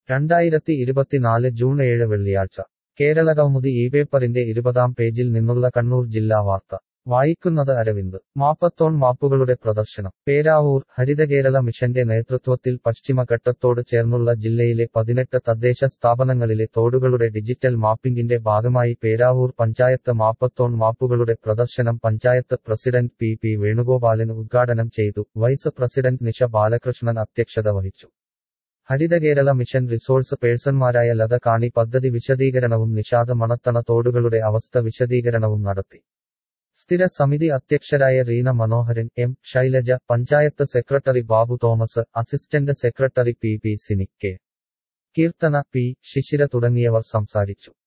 രണ്ടായിരത്തി ഇരുപത്തിനാല് ജൂൺ ഏഴ് വെള്ളിയാഴ്ച കേരളകൗമുദി ഈ പേപ്പറിന്റെ ഇരുപതാം പേജിൽ നിന്നുള്ള കണ്ണൂർ ജില്ലാ വാർത്ത വായിക്കുന്നത് അരവിന്ദ് മാപ്പത്തോൺ മാപ്പുകളുടെ പ്രദർശനം പേരാവൂർ ഹരിതകേരള മിഷന്റെ നേതൃത്വത്തിൽ പശ്ചിമഘട്ടത്തോട് ചേർന്നുള്ള ജില്ലയിലെ പതിനെട്ട് തദ്ദേശ സ്ഥാപനങ്ങളിലെ തോടുകളുടെ ഡിജിറ്റൽ മാപ്പിംഗിന്റെ ഭാഗമായി പേരാവൂർ പഞ്ചായത്ത് മാപ്പത്തോൺ മാപ്പുകളുടെ പ്രദർശനം panchayat president P P Venugopalan ഉദ്ഘാടനം ചെയ്തു വൈസ് പ്രസിഡന്റ് നിഷ ബാലകൃഷ്ണൻ അധ്യക്ഷത വഹിച്ചു ഹരിതകേരള മിഷൻ റിസോഴ്സ് പേഴ്സൺമാരായ ലത കാണി പദ്ധതി വിശദീകരണവും നിഷാദ മണത്തണ തോടുകളുടെ അവസ്ഥ വിശദീകരണവും നടത്തി സ്ഥിര സമിതി അധ്യക്ഷരായ Reena Manoharan M Shailaja panchayat secretary Babu Thomas assistant secretary P P Sini K Keerthana P Shishira തുടങ്ങിയവർ സംസാരിച്ചു